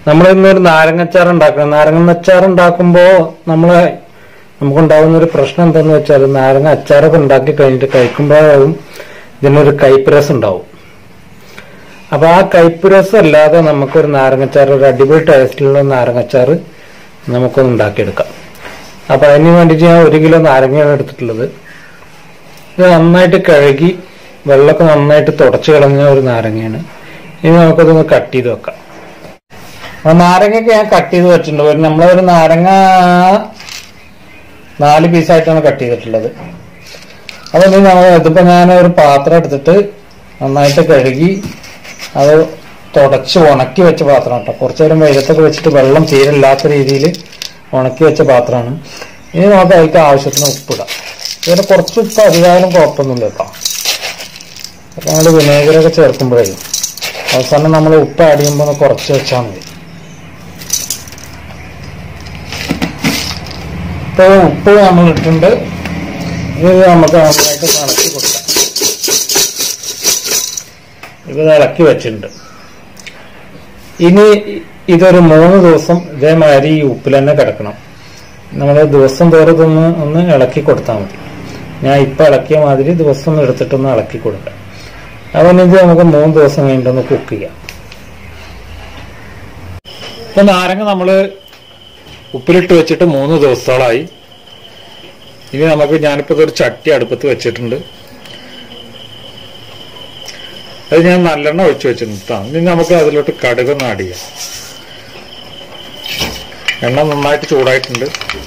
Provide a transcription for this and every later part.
നമ്മൾ ഇന്നൊരു നാരങ്ങച്ചാർ ഉണ്ടാക്കണം നാരങ്ങ അച്ചാർ ഉണ്ടാക്കുമ്പോ നമ്മളെ നമുക്കുണ്ടാകുന്ന ഒരു പ്രശ്നം എന്താന്ന് വെച്ചാൽ നാരങ്ങ അച്ചാറൊക്കെ ഉണ്ടാക്കി കഴിഞ്ഞിട്ട് കഴിക്കുമ്പോഴാവും ഇതിനൊരു കയ്പ്പ് രസം ഉണ്ടാവും അപ്പൊ ആ കയ്പ്പ് രസം അല്ലാതെ നമുക്കൊരു നാരങ്ങച്ചാർ ഒരു അടിപൊളി ടേസ്റ്റിലുള്ള നാരങ്ങച്ചാർ നമുക്കൊന്ന് ഉണ്ടാക്കിയെടുക്കാം അപ്പൊ അതിന് വേണ്ടിയിട്ട് ഞാൻ ഒരു കിലോ നാരങ്ങയാണ് എടുത്തിട്ടുള്ളത് ഇത് നന്നായിട്ട് കഴുകി വെള്ളമൊക്കെ നന്നായിട്ട് തുടച്ചു കളഞ്ഞ ഒരു നാരങ്ങയാണ് ഇനി നമുക്കതൊന്ന് കട്ട് ചെയ്ത് വെക്കാം അപ്പൊ നാരങ്ങയൊക്കെ ഞാൻ കട്ട് ചെയ്ത് വെച്ചിട്ടുണ്ട് ഒരു നമ്മളൊരു നാരങ്ങ നാല് പീസായിട്ടാണ് കട്ട് ചെയ്തിട്ടുള്ളത് അപ്പൊ ഇനി നമ്മൾ ഇതിപ്പോ ഞാൻ ഒരു പാത്രം എടുത്തിട്ട് നന്നായിട്ട് കഴുകി അത് തുടച്ച് ഉണക്കി വെച്ച പാത്രം കേട്ടോ കുറച്ചു നേരം വെയിലത്തൊക്കെ വെച്ചിട്ട് വെള്ളം തീരില്ലാത്ത രീതിയിൽ ഉണക്കി വെച്ച പാത്രമാണ് ഇനി നമുക്ക് അതിലേക്ക് ആവശ്യത്തിന് ഉപ്പിടാം ഇതിന് കുറച്ച് ഉപ്പ് അധികാരം കുഴപ്പമൊന്നുമില്ല കേട്ടോ അപ്പൊ നമ്മൾ വിനേഗറൊക്കെ ചേർക്കുമ്പോഴേ അവസാനം നമ്മൾ ഉപ്പ് ആഡ് ചെയ്യുമ്പോൾ ഒന്ന് കുറച്ച് വെച്ചാൽ മതി ഇപ്പൊ ഉപ്പ് നമ്മൾ ഇട്ടിട്ടുണ്ട് ഇത് നമുക്ക് നന്നായിട്ട് ഇളക്കി കൊടുക്കാം ഇത് ഇളക്കി വെച്ചിട്ടുണ്ട് ഇനി ഇതൊരു മൂന്ന് ദിവസം ഇതേമാതിരി ഈ ഉപ്പിൽ തന്നെ കിടക്കണം നമ്മൾ ദിവസം തോറും ഇതൊന്ന് ഒന്ന് ഇളക്കി കൊടുത്താൽ മതി ഞാൻ ഇപ്പൊ ഇളക്കിയ മാതിരി ദിവസം ഒന്ന് എടുത്തിട്ടൊന്ന് ഇളക്കി കൊടുക്കാം അപ്പം ഇത് നമുക്ക് മൂന്ന് ദിവസം കഴിഞ്ഞിട്ടൊന്ന് കുക്ക് ചെയ്യാം ഇപ്പൊ നാരങ്ങ നമ്മള് ഉപ്പിലിട്ട് വെച്ചിട്ട് മൂന്ന് ദിവസത്തോളായി ഇനി നമുക്ക് ഞാനിപ്പോ ഇതൊരു ചട്ടി അടുപ്പത്ത് വെച്ചിട്ടുണ്ട് അത് ഞാൻ നല്ലെണ്ണ ഒഴിച്ചു വെച്ചിട്ടുണ്ട് ട്ടോ. ഇനി നമുക്ക് അതിലോട്ട് കടുകൊന്ന് ആഡ് ചെയ്യാം എണ്ണ നന്നായിട്ട് ചൂടായിട്ടുണ്ട്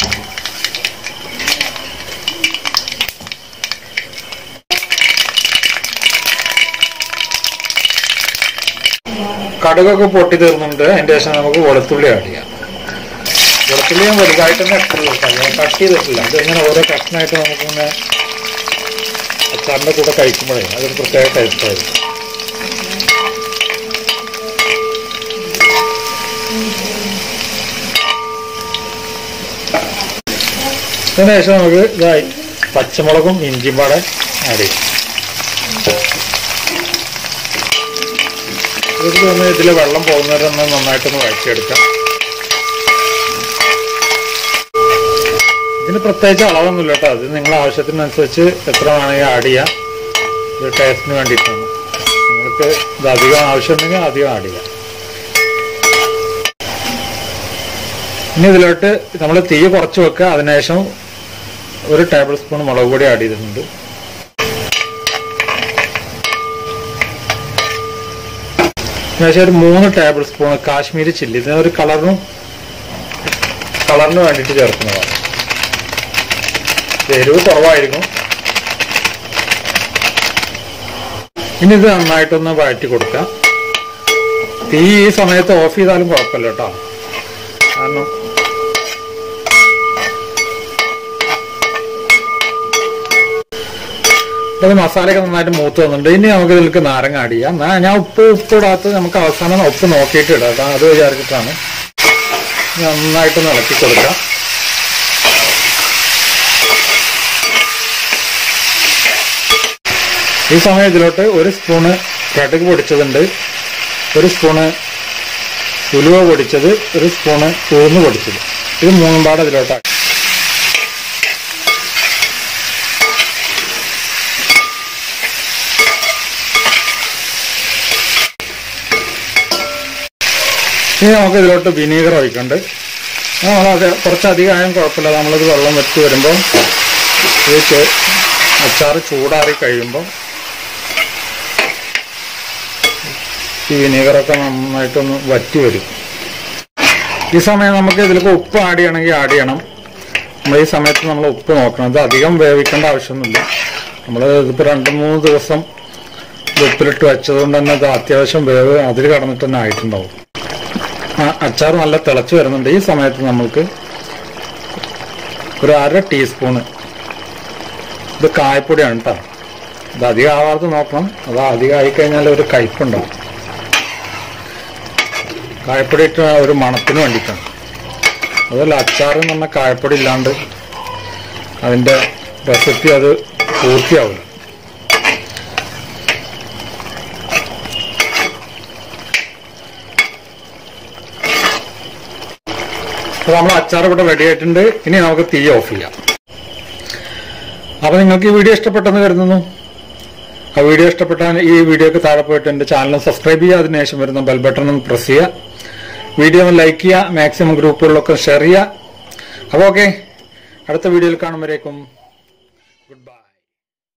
കടുകൊക്കെ പൊട്ടി തീർന്നുണ്ട് അതിന്റെ ശേഷം നമുക്ക് വെളുത്തുള്ളി ആഡ് ചെയ്യാം വെളുത്തുള്ളി ഞാൻ വലുതായിട്ട് തന്നെ ഇട്ടുള്ളൂ കേട്ടോ. ഞാൻ കട്ട് ചെയ്തിട്ടില്ല അത് ഇങ്ങനെ ഓരോ കഷ്ണമായിട്ട് നമുക്കിങ്ങനെ അച്ചാറിന്റെ കൂടെ കഴിക്കുമ്പോഴേ അതൊരു പ്രത്യേക ടേസ്റ്റ് ആയിരിക്കും അതിന് ശേഷം നമുക്ക് ഇതായി പച്ചമുളകും ഇഞ്ചിയും പാടെ ആഡ് ചെയ്യും ഇത് തോന്നുന്നു ഇതിൽ വെള്ളം പോകുന്നവരൊന്ന് നന്നായിട്ടൊന്ന് വഴറ്റിയെടുക്കാം ഇതിന് പ്രത്യേകിച്ച് അളവൊന്നുമില്ല കേട്ടോ അത് നിങ്ങളുടെ ആവശ്യത്തിനനുസരിച്ച് എത്ര വേണമെങ്കിൽ ആഡ് ചെയ്യാം ഇത് ടേസ്റ്റിന് വേണ്ടിയിട്ടാണ് നിങ്ങൾക്ക് ഇത് അധികം ആവശ്യമുണ്ടെങ്കിൽ അധികം ആഡ് ചെയ്യാം ഇനി ഇതിലോട്ട് നമ്മൾ തീ കുറച്ച് വെക്കുക അതിനുശേഷം ഒരു ടേബിൾ സ്പൂൺ മുളക് പൊടി ആഡ് ചെയ്തിട്ടുണ്ട് അതിനുശേഷം ഒരു മൂന്ന് ടേബിൾ സ്പൂൺ കാശ്മീരി ചില്ലി ഇതിന് ഒരു കളറിനും കളറിന് വേണ്ടിയിട്ട് ചേർക്കുന്നതാണ് എരിവ് കുറവായിരിക്കും ഇനി ഇത് നന്നായിട്ടൊന്ന് വഴറ്റി കൊടുക്കാം തീ ഈ സമയത്ത് ഓഫ് ചെയ്താലും കുഴപ്പമില്ല കേട്ടോ കാരണം ഇത് മസാലയൊക്കെ നന്നായിട്ട് മൂത്ത് വന്നിട്ടുണ്ട് ഇനി നമുക്ക് ഇതിലേക്ക് നാരങ്ങ ആഡ് ചെയ്യാം നാ- ഞാൻ ഉപ്പ് ഉപ്പ് ഇടാത്ത നമുക്ക് അവസാനം ഉപ്പ് നോക്കിയിട്ട് ഇടാം കേട്ടോ. അത് വിചാരിച്ചിട്ടാണ് നന്നായിട്ടൊന്ന് ഇളക്കി കൊടുക്കാം ഈ സമയം ഇതിലോട്ട് ഒരു സ്പൂണ് കടുക് പൊടിച്ചതുണ്ട് ഒരു സ്പൂണ് ഉലുവ പൊടിച്ചത് ഒരു സ്പൂണ് ഉഴുന്ന് പൊടിച്ചത് ഇത് മൂന്നും പാടെ ഇതിലോട്ടാണ് ഇനി നമുക്ക് ഇതിലോട്ട് വിനീഗർ ഒഴിക്കണ്ട് നമ്മളത് കുറച്ചധികം ആയാലും കുഴപ്പമില്ല നമ്മളിത് വെള്ളം വെച്ച് വരുമ്പോൾ ഇത് ചെ- അച്ചാറ് ചൂടാറി കഴിയുമ്പോൾ ഈ വിനീഗറൊക്കെ നന്നായിട്ടൊന്ന് വറ്റി വരും ഈ സമയം നമുക്ക് ഇതിലേക്ക് ഉപ്പ് ആഡ് ചെയ്യണമെങ്കിൽ ആഡ് ചെയ്യണം നമ്മൾ ഈ സമയത്ത് നമ്മൾ ഉപ്പ് നോക്കണം ഇത് അധികം വേവിക്കേണ്ട ആവശ്യമൊന്നുമില്ല നമ്മൾ ഇതിപ്പോൾ രണ്ട് മൂന്ന് ദിവസം ഇത് ഉപ്പിലിട്ട് വെച്ചതുകൊണ്ട് തന്നെ ഇത് അത്യാവശ്യം വേവ് അതിൽ കടന്നിട്ട് തന്നെ ആയിട്ടുണ്ടാവും ആ അച്ചാർ നല്ല തിളച്ച് വരുന്നുണ്ട് ഈ സമയത്ത് നമ്മൾക്ക് ഒരു അര ടീസ്പൂണ് ഇത് കായപ്പൊടിയാണ് കേട്ടോ ഇത് അധികം ആവാതെ നോക്കണം അത് അധികം ആയിക്കഴിഞ്ഞാൽ ഒരു കയ്പുണ്ടാവും കായപ്പൊടി ഇട്ട ഒരു മണത്തിന് വേണ്ടിയിട്ടാണ് അതല്ല അച്ചാർ എന്ന് പറഞ്ഞാൽ കായപ്പൊടി ഇല്ലാണ്ട് അതിൻ്റെ റെസിപ്പി അത് പൂർത്തിയാവില്ല അപ്പൊ നമ്മൾ അച്ചാർ ഇവിടെ റെഡി ആയിട്ടുണ്ട് ഇനി നമുക്ക് തീ ഓഫ് ചെയ്യാം അപ്പൊ നിങ്ങൾക്ക് ഈ വീഡിയോ ഇഷ്ടപ്പെട്ടെന്ന് കരുതുന്നു ആ വീഡിയോ ഇഷ്ടപ്പെട്ടാൽ ഈ വീഡിയോക്ക് താഴെ പോയിട്ട് എന്റെ ചാനൽ സബ്സ്ക്രൈബ് ചെയ്യുക അതിനുശേഷം വരുന്ന ബെൽ ബട്ടൺ ഒന്ന് പ്രസ് ചെയ്യുക വീഡിയോ ഒന്ന് ലൈക്ക് ചെയ്യുക മാക്സിമം ഗ്രൂപ്പുകളിലൊക്കെ ഷെയർ ചെയ്യുക അപ്പോൾ ഓക്കെ അടുത്ത വീഡിയോയിൽ കാണുമ്പോഴേക്കും